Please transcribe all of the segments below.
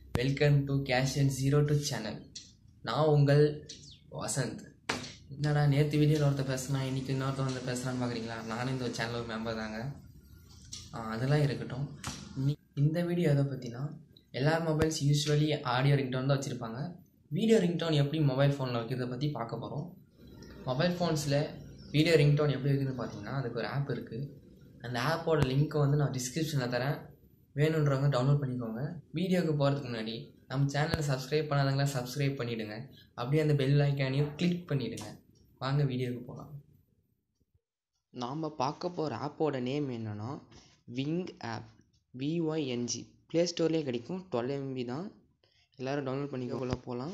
welcome to cash and zero two channel நான் உங்கள் வசந்த் என்னடா நேற்று வீடியோவில் ஒருத்தர் பேசுனா இன்றைக்கி இன்னொருத்தர் வந்து பேசுகிறான்னு பார்க்குறீங்களா நானும் இந்த சேனல் மெம்பர் தாங்க ஆ, அதெல்லாம் இருக்கட்டும் இன்னி- இந்த வீடியோ எதை பற்றினா எல்லார் மொபைல்ஸ் யூஸ்வலி ஆடியோ ரிங்டோன் தான் வச்சுருப்பாங்க வீடியோ ரிங்டோன் எப்படி மொபைல் ஃபோனில் வைக்கிறத பற்றி பார்க்க போகிறோம் மொபைல் ஃபோன்ஸில் வீடியோ ரிங்டோன் எப்படி வைக்கிறதுன்னு பார்த்தீங்கன்னா அதுக்கு ஒரு ஆப் இருக்குது அந்த ஆப்போட லிங்க்கை வந்து நான் டிஸ்கிரிப்ஷனில் தரேன் வேணுன்றவங்க டவுன்லோட் பண்ணிக்கோங்க வீடியோக்கு போகிறதுக்கு முன்னாடி நம்ம சேனலை சப்ஸ்கிரைப் பண்ணாதவங்களா சப்ஸ்கிரைப் பண்ணிவிடுங்க அப்படியே அந்த பெல் ஐக்கானையும் கிளிக் பண்ணிவிடுங்க வாங்க வீடியோக்கு போகலாம் நாம் பார்க்க போகிற ஆப்போட நேம் என்னன்னா விங் ஆப் விஒய்என்ஜி ப்ளே ஸ்டோர்லேயே கிடைக்கும் டுவெல் எம்பி தான் எல்லோரும் டவுன்லோட் பண்ணிக்க உள்ள போகலாம்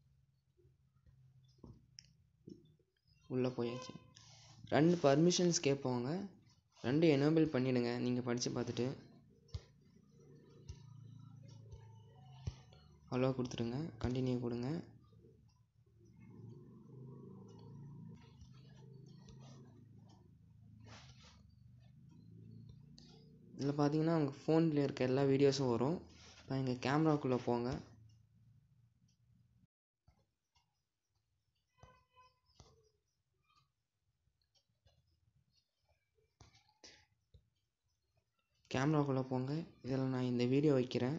உள்ளே போயாச்சு ரெண்டு பர்மிஷன்ஸ் கேட்பாங்க ரெண்டு எனேபிள் பண்ணிவிடுங்க நீங்கள் படித்து பார்த்துட்டு அவ்வளோ கொடுத்துருங்க கண்டினியூ கொடுங்க இதில் பார்த்தீங்கன்னா உங்கள் ஃபோனில் இருக்க எல்லா வீடியோஸும் வரும் இப்போ எங்கள் கேமராக்குள்ளே போங்க கேமராக்குள்ளே போங்க இதில் நான் இந்த வீடியோ வைக்கிறேன்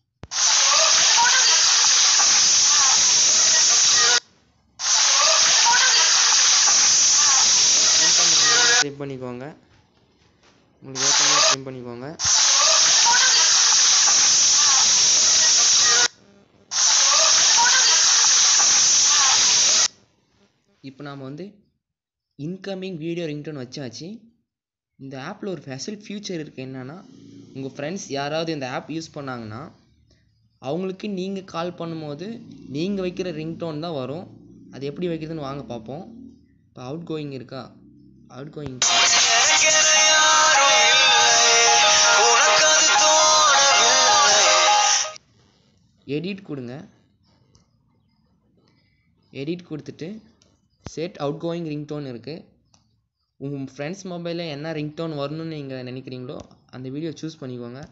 ட்ரிம் பண்ணிக்கோங்க உங்களுக்கு ஏற்ற மாதிரி ட்ரிம் பண்ணிக்கோங்க இப்போ நாம் வந்து இன்கமிங் வீடியோ ரிங்டோன் வச்சாச்சு இந்த ஆப்பில் ஒரு ஸ்பெஷல் ஃபியூச்சர் இருக்குது என்னென்னா உங்கள் ஃப்ரெண்ட்ஸ் யாராவது இந்த ஆப் யூஸ் பண்ணாங்கன்னா அவங்களுக்கு நீங்கள் கால் பண்ணும்போது நீங்கள் வைக்கிற ரிங்டோன் தான் வரும் அது எப்படி வைக்கிறதுன்னு வாங்க பார்ப்போம் இப்போ அவுட் கோயிங் இருக்கா அவுட் கோயிங் எடிட் கொடுங்க எடிட் கொடுத்துட்டு செட் அவுட் கோயிங் ரிங்டோன் இருக்குது உங்கள் ஃப்ரெண்ட்ஸ் மொபைலில் என்ன ரிங்டோன் வரணும்னு நீங்கள் நினைக்கிறீங்களோ அந்த வீடியோ சூஸ் பண்ணிக்கோங்க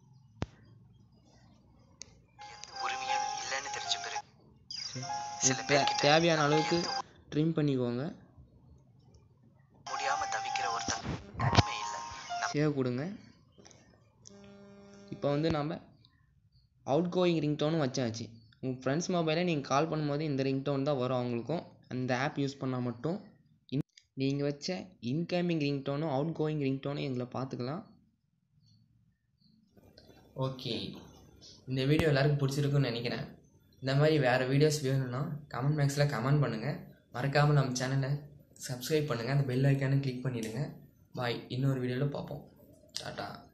உரிமையும் இல்லைன்னு தெரிஞ்ச பிறகு உங்களுக்கு தே- தேவையான அளவுக்கு ட்ரிம் பண்ணிக்கோங்க முடியாம தவிக்கிற ஒருத்தன் தனிமை இல்லை சேவ் கொடுங்க இப்போ வந்து நாம் அவுட் கோயிங் ரிங்டோனும் வச்சாச்சு உங்கள் ஃப்ரெண்ட்ஸ் மொபைலில் நீங்கள் கால் பண்ணும்போது இந்த ரிங்டோன் தான் வரும் அவங்களுக்கும் அந்த ஆப் யூஸ் பண்ணால் மட்டும் இன் நீங்கள் வச்ச இன்கமிங் ரிங்டோனும் அவுட் கோயிங் ரிங்டோனும் எங்களை பார்த்துக்கலாம் ஓகே இந்த வீடியோ எல்லாருக்கும் பிடிச்சிருக்குன்னு நினைக்கிறேன் இந்த மாதிரி வேறு வீடியோஸ் வேணும்னா கமெண்ட் பாக்ஸில் கமெண்ட் பண்ணுங்கள் மறக்காமல் நம்ம சேனலை சப்ஸ்கிரைப் பண்ணுங்கள் அந்த பெல் ஐக்கானை கிளிக் பண்ணிவிடுங்க பாய் இன்னொரு வீடியோவில் பார்ப்போம் டாட்டா